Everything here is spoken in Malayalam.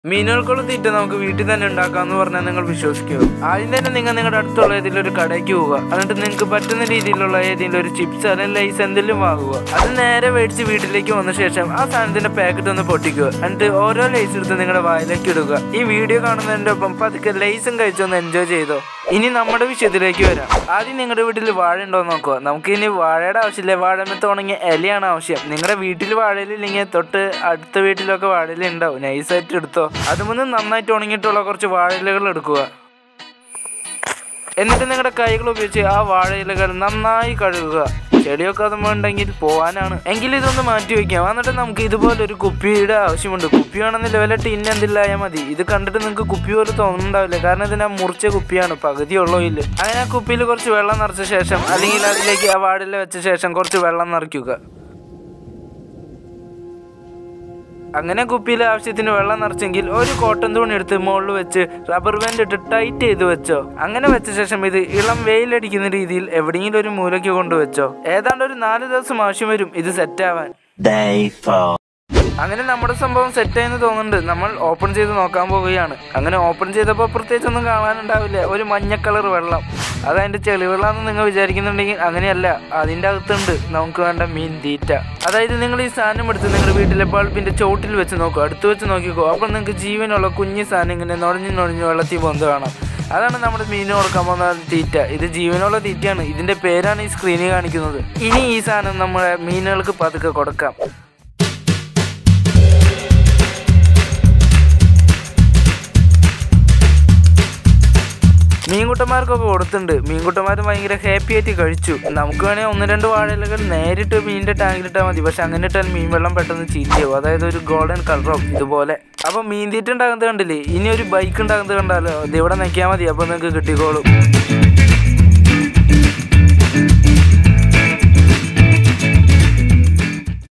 മീനുകൾക്കുള്ള തീറ്റ നമുക്ക് വീട്ടിൽ തന്നെ ഉണ്ടാക്കാമെന്ന് പറഞ്ഞാൽ നിങ്ങൾ വിശ്വസിക്കുമോ ആദ്യം തന്നെ നിങ്ങൾ നിങ്ങളുടെ അടുത്തുള്ള ഏതെങ്കിലും ഒരു കടയ്ക്ക് പോവുക എന്നിട്ട് നിങ്ങൾക്ക് പറ്റുന്ന രീതിയിലുള്ള ഏതെങ്കിലും ഒരു ചിപ്സ് അല്ലെങ്കിൽ ലൈസ് എന്തെങ്കിലും വാങ്ങുക അത് നേരെ മേടിച്ച് വീട്ടിലേക്ക് വന്ന ശേഷം ആ സാധനത്തിന്റെ പാക്കറ്റ് ഒന്ന് പൊട്ടിക്കുക എന്നിട്ട് ഓരോ ലൈസ് എടുത്ത് നിങ്ങളുടെ വായിലേക്ക് ഇടുക ഈ വീഡിയോ കാണുന്നതിന്റെ ഒപ്പം പതുക്കെ ലൈസും കഴിച്ചൊന്ന് എൻജോയ് ചെയ്തോ ഇനി നമ്മുടെ വിഷയത്തിലേക്ക് വരാം ആദ്യം നിങ്ങളുടെ വീട്ടിൽ വാഴ ഉണ്ടോ എന്ന് നോക്കുക നമുക്ക് ഇനി വാഴയുടെ ആവശ്യമില്ല വാഴമത്ത് ഉണങ്ങിയ ഇലയാണ് ആവശ്യം നിങ്ങളുടെ വീട്ടിൽ വാഴയിലില്ലെങ്കിൽ തൊട്ട് അടുത്ത വീട്ടിലൊക്കെ വാഴയില ഉണ്ടാവും നൈസായിട്ട് എടുത്തോ അതുമൊന്ന് നന്നായിട്ട് ഉണങ്ങിയിട്ടുള്ള കുറച്ച് വാഴയിലകൾ എടുക്കുക എന്നിട്ട് നിങ്ങളുടെ കൈകൾ ഉപയോഗിച്ച് ആ വാഴയിലകൾ നന്നായി കഴുകുക ചെടിയൊക്കെ അതുമ്പോൾ ഉണ്ടെങ്കിൽ പോവാനാണ് എങ്കിൽ ഇതൊന്ന് മാറ്റി വെക്കാം എന്നിട്ട് നമുക്ക് ഇതുപോലെ ഒരു കുപ്പിയുടെ ആവശ്യമുണ്ട് കുപ്പി വേണമെന്നില്ല വല്ല ടിൻ എന്തില്ലായാൽ മതി ഇത് കണ്ടിട്ട് നിങ്ങൾക്ക് കുപ്പി പോലെ തോന്നുന്നുണ്ടാവില്ല കാരണം ഇതിനാ മുറിച്ച കുപ്പിയാണ് പകുതി ഉള്ളോ ഇല്ല അങ്ങനെ ആ കുപ്പിയിൽ കുറച്ച് വെള്ളം നിറച്ച ശേഷം അല്ലെങ്കിൽ അതിലേക്ക് ആ വാടില വെച്ച ശേഷം കുറച്ച് വെള്ളം നിറയ്ക്കുക അങ്ങനെ കുപ്പിയിൽ ആവശ്യത്തിന് വെള്ളം നിറച്ചെങ്കിൽ ഒരു കോട്ടൺ തുണി എടുത്ത് മുകളിൽ വെച്ച് റബ്ബർ ബാൻഡ് ഇട്ട് ടൈറ്റ് ചെയ്ത് വെച്ചോ അങ്ങനെ വെച്ച ശേഷം ഇത് ഇളം വെയിലടിക്കുന്ന രീതിയിൽ എവിടെയെങ്കിലും ഒരു മൂലയ്ക്ക് കൊണ്ടുവച്ചോ ഏതാണ്ട് ഒരു നാല് ദിവസം ആവശ്യം വരും ഇത് സെറ്റ് ആവാൻ Day 4. അങ്ങനെ നമ്മുടെ സംഭവം സെറ്റ് ആയെന്ന് തോന്നുന്നുണ്ട് നമ്മൾ ഓപ്പൺ ചെയ്ത് നോക്കാൻ പോവുകയാണ് അങ്ങനെ ഓപ്പൺ ചെയ്തപ്പോൾ പ്രത്യേകിച്ച് ഒന്നും കാണാനുണ്ടാവില്ല ഒരു മഞ്ഞ കളർ വെള്ളം അത് അതിന്റെ ചെളിവെള്ളമെന്ന് നിങ്ങൾ വിചാരിക്കുന്നുണ്ടെങ്കിൽ അങ്ങനെയല്ല അതിന്റെ അകത്തുണ്ട് നമുക്ക് വേണ്ട മീൻ തീറ്റ അതായത് നിങ്ങൾ ഈ സാധനം എടുത്ത് നിങ്ങളുടെ വീട്ടിലെ ബൾബിന്റെ ചോട്ടിൽ വെച്ച് നോക്കുക അടുത്ത് വെച്ച് നോക്കിക്കോ അപ്പോൾ നിങ്ങൾക്ക് ജീവനുള്ള കുഞ്ഞു സാധനം ഇങ്ങനെ നുഴഞ്ഞു നുഴഞ്ഞു വെള്ളത്തിൽ പൊന്ത് കാണാം അതാണ് നമ്മുടെ മീനിന് കൊടുക്കാൻ പോകുന്ന തീറ്റ ഇത് ജീവനുള്ള തീറ്റയാണ് ഇതിന്റെ പേരാണ് ഈ സ്ക്രീനിൽ കാണിക്കുന്നത് ഇനി ഈ സാധനം നമ്മുടെ മീനുകൾക്ക് പതുക്കെ കൊടുക്കാം മീൻകുട്ടന്മാർക്കൊക്കെ കൊടുത്തിട്ടുണ്ട് മീൻകുട്ടന്മാർ ഭയങ്കര ഹാപ്പി ആയിട്ട് കഴിച്ചു നമുക്ക് വേണേൽ ഒന്ന് രണ്ട് വാഴയിലകൾ നേരിട്ട് മീനിന്റെ ടാങ്കിലിട്ടാൽ മതി പക്ഷെ അങ്ങനെ ഇട്ടാൽ മീൻ വെള്ളം പെട്ടെന്ന് ചീത്തയാവും അതായത് ഒരു ഗോൾഡൻ കളറും ഇതുപോലെ അപ്പൊ മീൻ തീറ്റ ഉണ്ടാകുന്നത് കണ്ടില്ലേ ഇനി ഒരു ബൈക്ക് ഉണ്ടാകുന്നത് കണ്ടാലോ ഇത് ഇവിടെ നിൽക്കിയാൽ മതി അപ്പൊ നിങ്ങൾക്ക് കിട്ടിക്കോളും